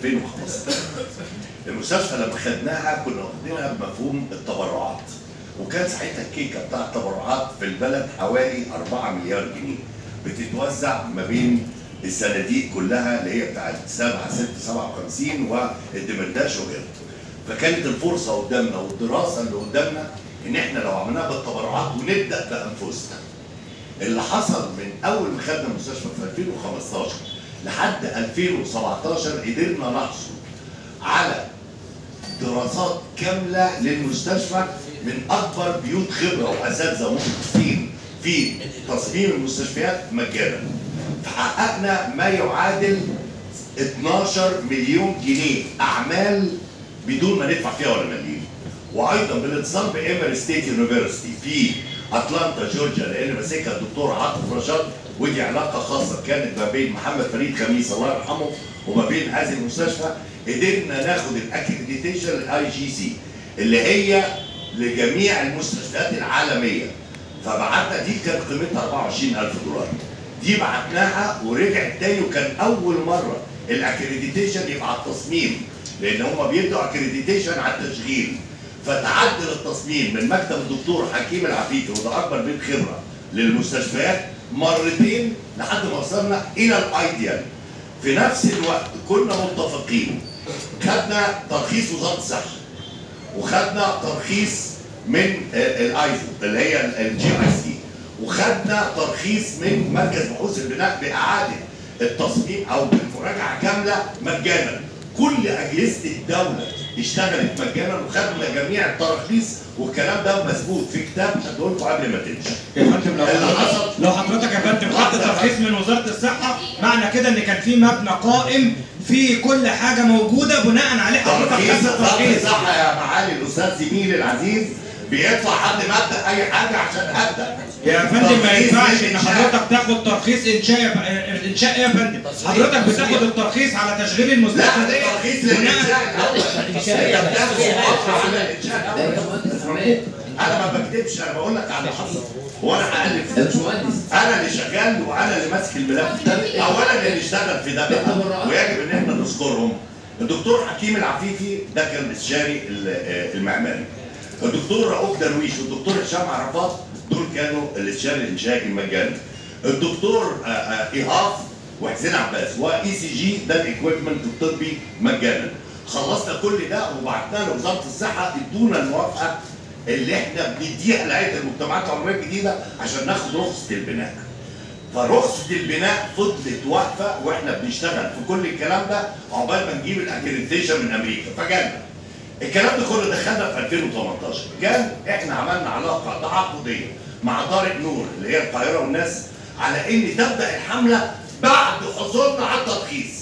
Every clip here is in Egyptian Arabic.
2015 المستشفى لما خدناها كنا واخدينها بمفهوم التبرعات وكان ساعتها الكيكه بتاع التبرعات في البلد حوالي 4 مليار جنيه بتتوزع ما بين الصناديق كلها اللي هي بتاعت 7 6 57 والدمرداش وغيره فكانت الفرصه قدامنا والدراسه اللي قدامنا ان احنا لو عملناها بالتبرعات ونبدا بانفسنا اللي حصل من اول ما خدنا المستشفى في 2015 لحد 2017 قدرنا نحصل على دراسات كامله للمستشفى من اكبر بيوت خبره واساتذه مختصين في تصميم المستشفيات مجانا فحققنا ما يعادل 12 مليون جنيه اعمال بدون ما ندفع فيها ولا مليم وايضا بالاتصال بامر ستيت يونيفرستي في اتلانتا جورجيا لان ماسكها الدكتور عاطف رشاد ودي علاقه خاصه كانت ما بين محمد فريد خميس الله يرحمه وما بين هذه المستشفى قدرنا ناخد الاكريديتيشن الاي جي سي اللي هي لجميع المستشفيات العالميه فبعتنا دي كانت قيمتها 24000 دولار دي بعتناها ورجعت تاني وكان اول مره الاكريديتيشن يبقى على التصميم لان هم بيدوا اكريديتيشن على التشغيل فتعدل التصميم من مكتب الدكتور حكيم العفيفي وده اكبر بيت خبره للمستشفيات مرتين لحد ما وصلنا الى الايديال في نفس الوقت كنا متفقين خدنا ترخيص وزاره الصحه وخدنا ترخيص من الايزو اللي هي الجي اي سي وخدنا ترخيص من مركز بحوث البناء باعاده التصميم او بالمراجعه كامله مجانا كل اجهزه الدوله اشتغلت مجانا وخدنا جميع التراخيص والكلام ده مثبوت في كتاب هديه لكم قبل ما تمشي يا فندم لو اللي حضرتك حصل لو حضرتك يا فندم خدت ترخيص من وزاره الصحه معنى كده ان كان في مبنى قائم في كل حاجه موجوده بناء عليه حضرتك ترخيص خدت وزاره ترخيص الصحه يا معالي الاستاذ زميلي العزيز بيدفع حد مبدا اي حاجه عشان ابدا يا فندم ما ترخيص ينفعش ان للإنشاء. حضرتك تاخد ترخيص انشاء يا- انشاء ايه يا فندم حضرتك بتاخد الترخيص على تشغيل لا المستشفى ده دي ترخيص بناء للانشاء الاول هي بتاخد موافقه على الانشاء الاول انا ما بكتبش انا بقول لك على اللي حصل هو انا هالف يا باشمهندس انا اللي شغال وانا اللي ماسك الملف اولا اللي اشتغل في ده بقى ويجب ان احنا نذكرهم الدكتور حكيم العفيفي ده كان الاستشاري ال- آه، المعماري الدكتور رؤوف درويش والدكتور هشام عرفات دول كانوا الاستشاري الانشائي المجاني الدكتور آه، آه، ايهاف وحسين عباس واي سي جي ده الاكويبمنت الطبي مجانا خلصنا كل ده وبعتنا لوزاره الصحه ادونا الموافقه اللي احنا بنديها لهيئه المجتمعات العمريه الجديده عشان ناخد رخصه البناء. فرخصه البناء فضلت واقفه واحنا بنشتغل في كل الكلام ده عقبال ما نجيب الاكريديشن من امريكا فجالنا. الكلام ده كله دخلنا في 2018 كان احنا عملنا علاقه تعاقديه مع طارق نور اللي هي القاهره والناس على ان تبدا الحمله بعد حصولنا على الترخيص.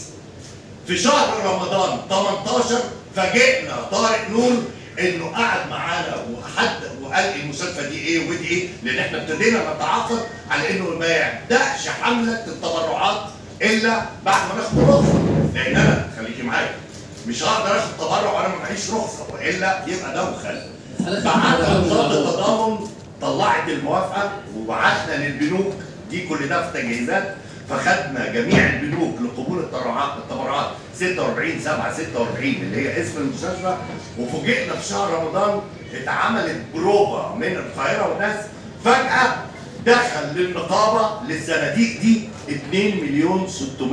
في شهر رمضان 18 فاجئنا طارق نور انه قعد معانا وحد وقال المستشفى دي ايه ودي ايه لان احنا ابتدينا نتعاقد على انه ما يبداش حمله التبرعات الا بعد ما ناخد رخصه لان انا خليكي معايا مش هقدر اخد تبرع وانا ما معيش رخصه والا يبقى ده مخالف بعتنا وزاره التضامن طلعت الموافقه وبعتنا للبنوك دي كل ده في تجهيزات فخدنا جميع البنوك لقبول التبرعات التبرعات 46 7 46 اللي هي اسم المستشفى وفوجئنا في شهر رمضان اتعملت بروفا من القاهره والناس فجاه دخل للنقابه للصناديق دي 2 مليون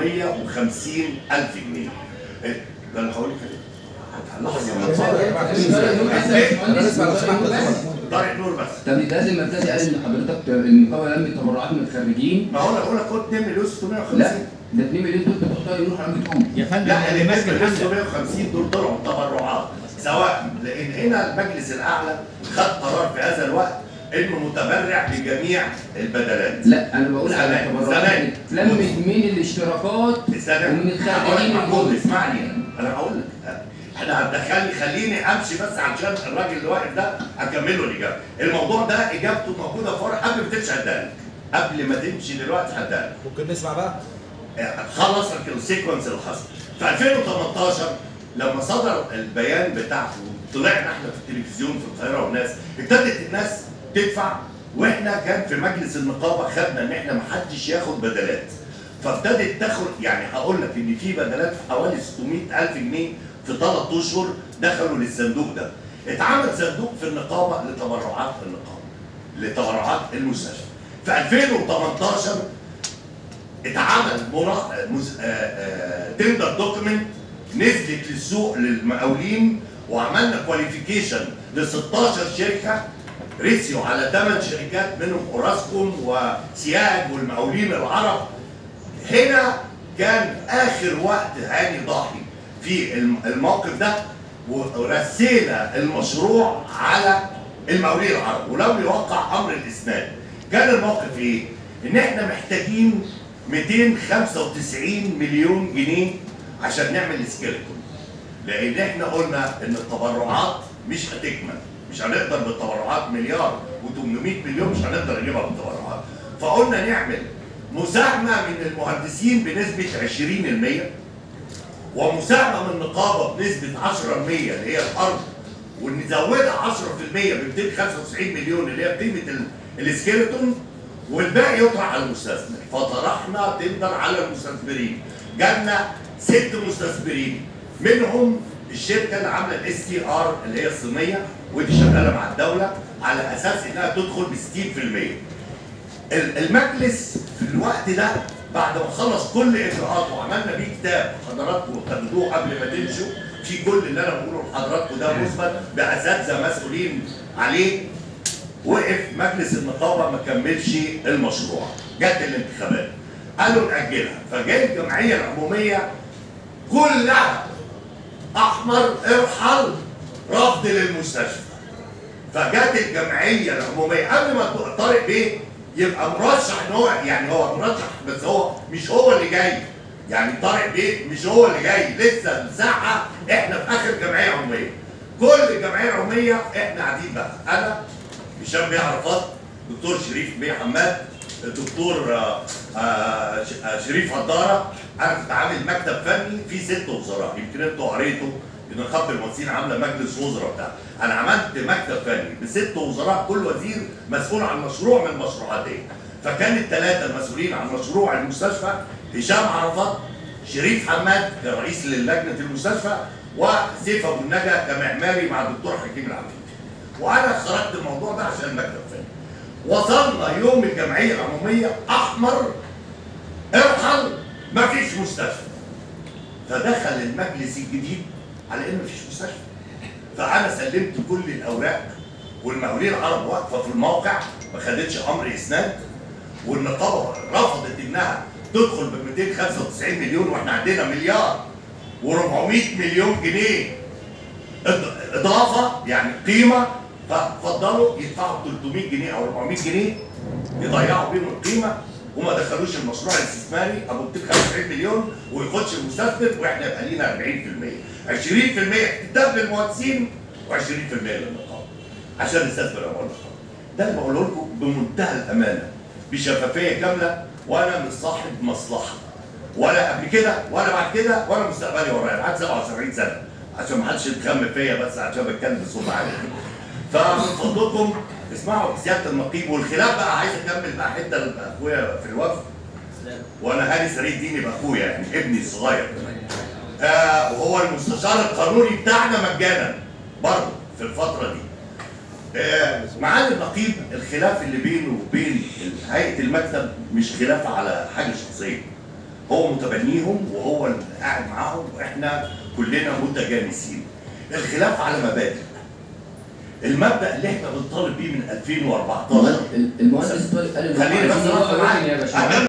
650 الف جنيه ده اللي هقول لك عليه. هتلاحظ لما طارق نور بس طب الجهاز المركزي قال ان حضرتك النقابه لم تبرعات من الخريجين ما هو انا بقول لك خد 2 مليون 650 لا ده 2 مليون دول تحطها يروح عندكم يا فندم لا اللي اللي ماسك ماسك الحمله 650 دول طلعوا تبرعات سواء لان هنا المجلس الاعلى خد قرار في هذا الوقت انه متبرع بجميع البدلات لا انا بقول على زمان- التبرعات زمان. لمت من الاشتراكات استنى ومن الخارجين محمود الجدد. اسمعني انا هقول لك احنا هتدخلني خليني امشي بس عشان الراجل اللي واقف ده اكمل له الاجابه الموضوع ده اجابته موجوده في ورقه قبل ما تمشي هديها لك قبل ما تمشي دلوقتي هديها لك ممكن نسمع بقى خلص لك السيكونس اللي حصل في 2018 لما صدر البيان بتاعه طلعنا احنا في التلفزيون في القاهره والناس ابتدت الناس تدفع واحنا كان في مجلس النقابه خدنا ان احنا ما حدش ياخد بدلات فابتدت تاخد يعني هقول لك ان في بدلات في حوالي 600 الف جنيه في ثلاث اشهر دخلوا للصندوق ده اتعمل صندوق في النقابه لتبرعات النقابه لتبرعات المستشفى في 2018 اتعمل مرا... مز... آه... آه... تندر دوكيمنت نزلت للسوق للمقاولين وعملنا كواليفيكيشن ل 16 شركه رسيوا على 8 شركات منهم اوراسكوم وسياج والمقاولين العرب هنا كان اخر وقت هاني ضاحي في الم- الموقف ده ورسينا المشروع على المقاولين العرب ولم يوقع امر الاسناد كان الموقف ايه؟ ان احنا محتاجين 295 مليون جنيه عشان نعمل سكيلتون لان احنا قلنا ان التبرعات مش هتكمل مش هنقدر بالتبرعات مليار و800 مليون مش هنقدر نجيبها بالتبرعات فقلنا نعمل مساهمه من المهندسين بنسبه 20% ومساهمه من النقابه بنسبه 10% اللي هي الارض ونزودها 10% ب 295 مليون اللي هي قيمه ال- السكيلتون والباقي يطرح على المستثمر فطرحنا تندر على المستثمرين جالنا ست مستثمرين منهم الشركه اللي عامله الاس تي ار اللي هي الصينيه ودي شغاله مع الدوله على اساس انها تدخل ب 60% ال- المجلس في الوقت ده بعد ما خلص كل اجراءاته وعملنا بيه كتاب حضراتكم خدوه قبل ما تمشوا في كل اللي انا بقوله لحضراتكم ده مثبت باساتذه مسؤولين عليه وقف مجلس النقابه ما كملش المشروع جت الانتخابات قالوا ناجلها فجاء الجمعيه العموميه كلها احمر ارحل رفض للمستشفى فجت الجمعيه العموميه قبل ما طارق بيه يبقى مرشح ان هو يعني هو مرشح بس هو مش هو اللي جاي يعني طارق بيه مش هو اللي جاي لسه الساحه احنا في اخر جمعيه عموميه كل الجمعيه العموميه احنا قاعدين بقى انا هشام بيه عرفات دكتور شريف بيه حماد الدكتور آه، آه، ش- آه، شريف هداره انا كنت عامل مكتب فني فيه ست وزراء يمكن انتوا قريتوا ان نقابه المهندسين عامله مجلس وزراء بتاع انا عملت مكتب فني بست وزراء كل وزير مسؤول عن مشروع من مشروعاتين فكان الثلاثه المسؤولين عن مشروع المستشفى هشام عرفات شريف حماد كرئيس للجنه المستشفى وسيف ابو النجا كمعماري مع الدكتور حكيم العفيفي وانا خرجت الموضوع ده عشان المكتب فني وصلنا يوم الجمعيه العموميه احمر ارحل مفيش مستشفى فدخل المجلس الجديد على ان مفيش مستشفى فانا سلمت كل الاوراق والمقاولين العرب واقفه في الموقع ما خدتش امر اسناد والنقابه رفضت انها تدخل ب 295 مليون واحنا عندنا مليار و400 مليون جنيه إض- اضافه يعني قيمه ففضلوا يدفعوا 300 جنيه او 400 جنيه يضيعوا بيهم القيمه وما دخلوش المشروع الاستثماري ابو 295 مليون ويخش المستثمر واحنا يبقى لينا 40% 20% اكتتاب للمهندسين و20% للنقابه عشان نستثمر اموال النقابه ده اللي بقوله لكم بمنتهى الامانه بشفافيه كامله وانا مش صاحب مصلحه ولا قبل كده ولا بعد كده ولا مستقبلي ورايا بعد 77 سنه عشان ما حدش يتخم فيا بس عشان بتكلم بصوت عالي فمن فضلكم اسمعوا سياده النقيب والخلاف بقى عايز اكمل بقى حته لاخويا في الوفد وانا هاني سري الدين يبقى اخويا يعني ابني الصغير كمان آه وهو المستشار القانوني بتاعنا مجانا برضه في الفتره دي آه، معالي النقيب الخلاف اللي بينه وبين هيئه المكتب مش خلاف على حاجه شخصيه هو متبنيهم وهو اللي قاعد معاهم واحنا كلنا متجانسين الخلاف على مبادئ المبدا اللي احنا بنطالب بيه من 2014 المهندس طارق قال إن هم خليني بس عايزين أقف يوقفوا معاك. الركن يا باشا